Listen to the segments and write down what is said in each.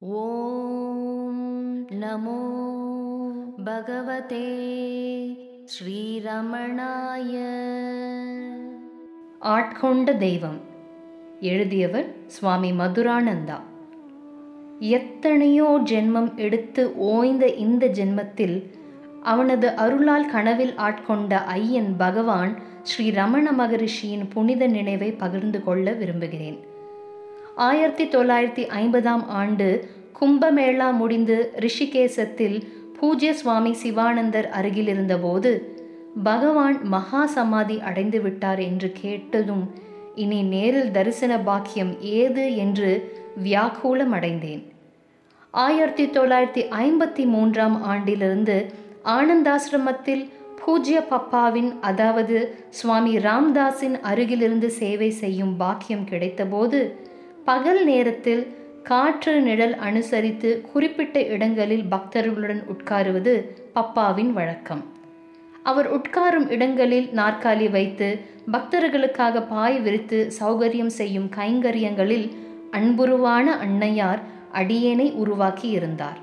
ॐ नमो भगवते ஸ்ரீரமணாய ஆட்கொண்ட தெய்வம் எழுதியவர் சுவாமி மதுரானந்தா எத்தனையோ ஜென்மம் எடுத்து ஓய்ந்த இந்த ஜென்மத்தில் அவனது அருளால் கனவில் ஆட்கொண்ட ஐயன் பகவான் ஸ்ரீ ரமண மகரிஷியின் புனித நினைவை பகிர்ந்து கொள்ள விரும்புகிறேன் ஆயிரத்தி தொள்ளாயிரத்தி ஐம்பதாம் ஆண்டு கும்பமேளா முடிந்து ரிஷிகேசத்தில் பூஜ்ய சுவாமி சிவானந்தர் அருகில் இருந்தபோது பகவான் மகா சமாதி அடைந்து விட்டார் என்று கேட்டதும் இனி நேரில் தரிசன பாக்கியம் ஏது என்று வியாக்குலம் அடைந்தேன் ஆயிரத்தி தொள்ளாயிரத்தி ஐம்பத்தி மூன்றாம் ஆண்டிலிருந்து ஆனந்தாசிரமத்தில் பூஜ்ய பப்பாவின் அதாவது சுவாமி ராம்தாஸின் அருகிலிருந்து சேவை செய்யும் பாக்கியம் கிடைத்தபோது பகல் நேரத்தில் காற்று நிழல் அனுசரித்து குறிப்பிட்ட இடங்களில் பக்தர்களுடன் உட்காருவது பப்பாவின் வழக்கம் அவர் உட்காரும் இடங்களில் நாற்காலி வைத்து பக்தர்களுக்காக பாய் விரித்து சௌகரியம் செய்யும் கைங்கரியங்களில் அன்புருவான அன்னையார் அடியேனை உருவாக்கி இருந்தார்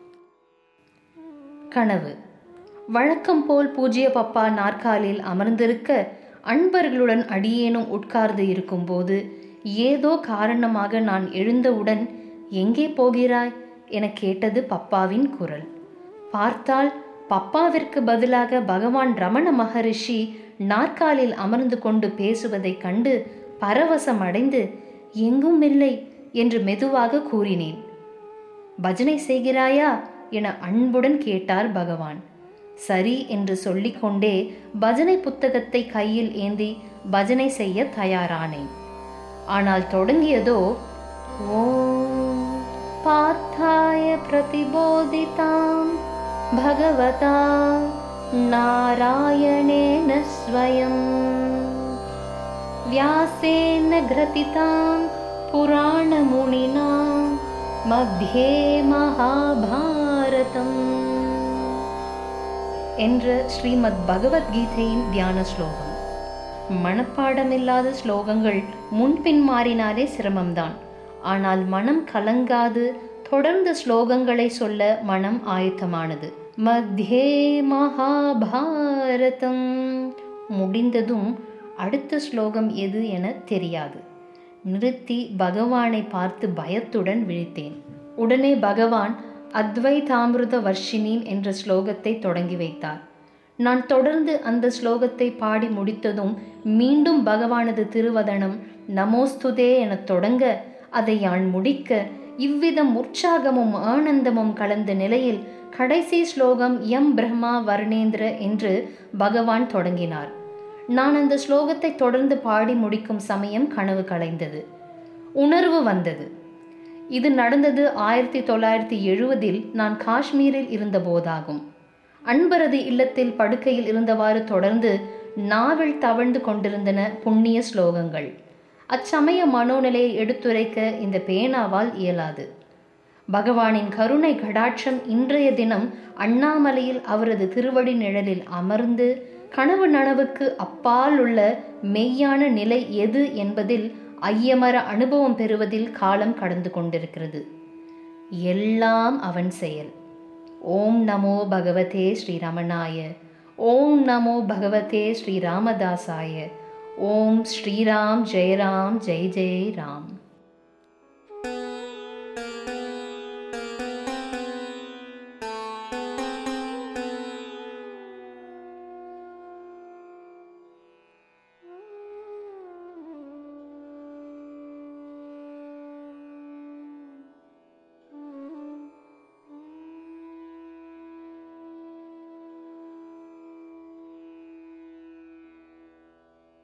கனவு வழக்கம் போல் பூஜ்ய பப்பா நாற்காலில் அமர்ந்திருக்க அன்பர்களுடன் அடியேனும் உட்கார்ந்து இருக்கும்போது ஏதோ காரணமாக நான் எழுந்தவுடன் எங்கே போகிறாய் என கேட்டது பப்பாவின் குரல் பார்த்தால் பப்பாவிற்கு பதிலாக பகவான் ரமண மகரிஷி நாற்காலில் அமர்ந்து கொண்டு பேசுவதைக் கண்டு பரவசம் அடைந்து எங்கும் இல்லை என்று மெதுவாக கூறினேன் பஜனை செய்கிறாயா என அன்புடன் கேட்டார் பகவான் சரி என்று சொல்லிக்கொண்டே பஜனை புத்தகத்தை கையில் ஏந்தி பஜனை செய்ய தயாரானேன் ஆனால் தொடங்கியதோ ஓம் பார்த்தாய பிரதிபோதிதாம் பகவதா நாராயணேன ஸ்வயம் व्यासेन घ्रथितां पुराणमुनिना मध्ये மகாபாரதம் என்ற ஸ்ரீமத் பகவத்கீதையின் தியான ஸ்லோகம் மனப்பாடமில்லாத ஸ்லோகங்கள் முன்பின் மாறினாலே சிரமம்தான் ஆனால் மனம் கலங்காது தொடர்ந்து ஸ்லோகங்களை சொல்ல மனம் ஆயத்தமானது மத்தியே மகாபாரதம் முடிந்ததும் அடுத்த ஸ்லோகம் எது என தெரியாது நிறுத்தி பகவானை பார்த்து பயத்துடன் விழித்தேன் உடனே பகவான் அத்வைதாமிருத வர்ஷினி என்ற ஸ்லோகத்தை தொடங்கி வைத்தார் நான் தொடர்ந்து அந்த ஸ்லோகத்தை பாடி முடித்ததும் மீண்டும் பகவானது திருவதனம் நமோஸ்துதே என தொடங்க அதை யான் முடிக்க இவ்விதம் உற்சாகமும் ஆனந்தமும் கலந்த நிலையில் கடைசி ஸ்லோகம் எம் பிரம்மா வர்ணேந்திர என்று பகவான் தொடங்கினார் நான் அந்த ஸ்லோகத்தை தொடர்ந்து பாடி முடிக்கும் சமயம் கனவு கலைந்தது உணர்வு வந்தது இது நடந்தது ஆயிரத்தி தொள்ளாயிரத்தி எழுபதில் நான் காஷ்மீரில் இருந்தபோதாகும் அன்பரது இல்லத்தில் படுக்கையில் இருந்தவாறு தொடர்ந்து நாவில் தவழ்ந்து கொண்டிருந்தன புண்ணிய ஸ்லோகங்கள் அச்சமய மனோநிலையை எடுத்துரைக்க இந்த பேனாவால் இயலாது பகவானின் கருணை கடாட்சம் இன்றைய தினம் அண்ணாமலையில் அவரது திருவடி நிழலில் அமர்ந்து கனவு நனவுக்கு அப்பால் உள்ள மெய்யான நிலை எது என்பதில் ஐயமர அனுபவம் பெறுவதில் காலம் கடந்து கொண்டிருக்கிறது எல்லாம் அவன் செயல் ஓம் நமோ பகவதே ஸ்ரீரமணாய ஓம் நமோ பகவதே ஸ்ரீராமதாசாய ஓம் ஸ்ரீராம் ஜெயராம் ஜெய் ஜெய் ராம்